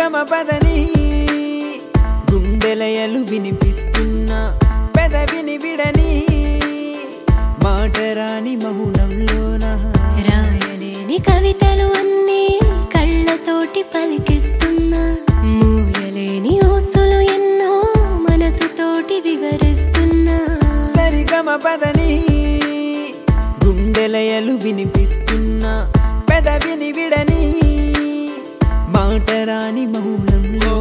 సరిగమ పదని గుండెలయలు వినిపిస్తున్నా పెదవిని విడని మాటరాని మౌనంలోన రాయలేని కవితలు అన్నీ కళ్ళతోటి పలికిస్తున్నా మూయలేని ఊసులు ఎన్నో మనసుతోటి వివరిస్తున్నా సరిగమ పదని గుండెలయలు వినిపిస్తున్నా పెదవిని విడని మాటరాని మౌనంలో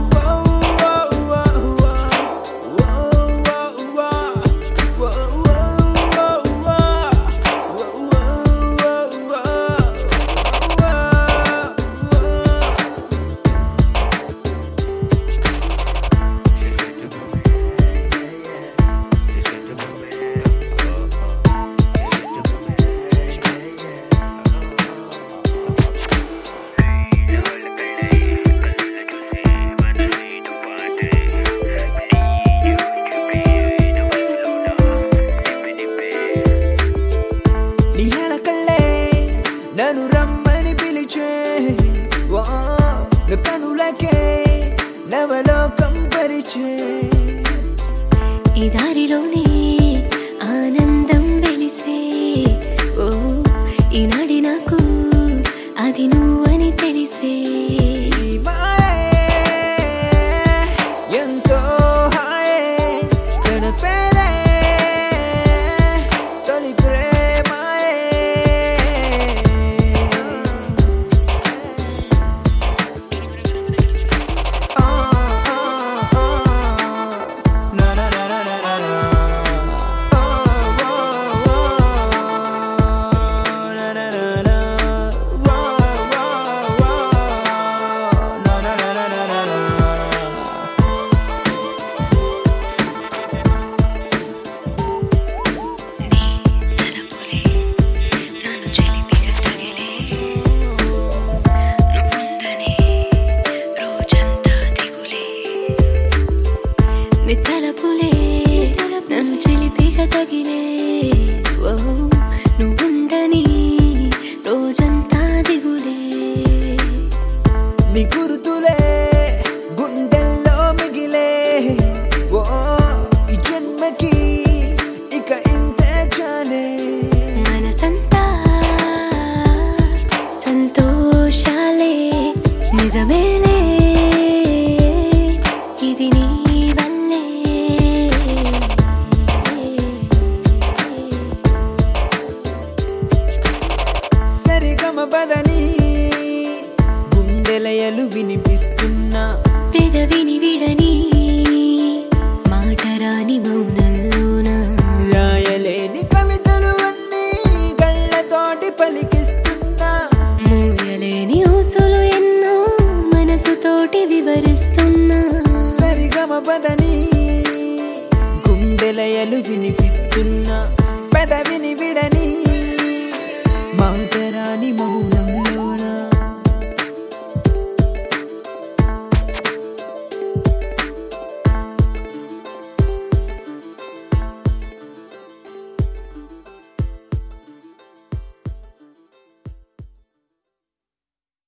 నీళ్ళ కళ్ళే నన్ను రమ్మని పిలిచే ఓ, నా కనులకే నవలోకం పరిచే ఈ దారిలోనే ఆనందం వెలిసే ఓ ఈనాడి నాకు అది నువ్వని తెలిసే ఈ మాయే ఎంతో హాయే తన పేరే తొలి ప్రేమాయే ఆ, ఆ, ఆ, నా, నా, నా, నా, నా, నా, నా. ఆ, ఓ, ఓ, నా, నా, నా, నా. వా, వా, వా. నా, నా, నా, నా, నా, నా, నా. నన్ను చెలిపిగా తగిలే నువ్వుండనే రోజంతా దిగులే నిత్తలపులే నన్ను చెలిపిగా తగిలే ఓ నువ్వుండని రోజంతా దిగులే నీ గుర్తులే గుండెల్లో మిగిలే ఓ ఈ జన్మకి ఇక ఇంతే చాలే మనసంతా సంతోషాలే నిజమేలే ఇది నీ వల్లే సరిగమ పదని గుండెలయలు వినిపిస్తున్నా పెదవిని విడని మాటరాని మౌనంలోన రాయలేని కవితలు అన్నీ కళ్ళతోటి పలికిస్తున్నా మూయలేని ఊసులు ఎన్నో మనసుతోటి వివరిస్తున్నా సరిగమ పదని గుండెలయలు వినిపిస్తున్నా పెదవిని విడని మాటరాని మౌన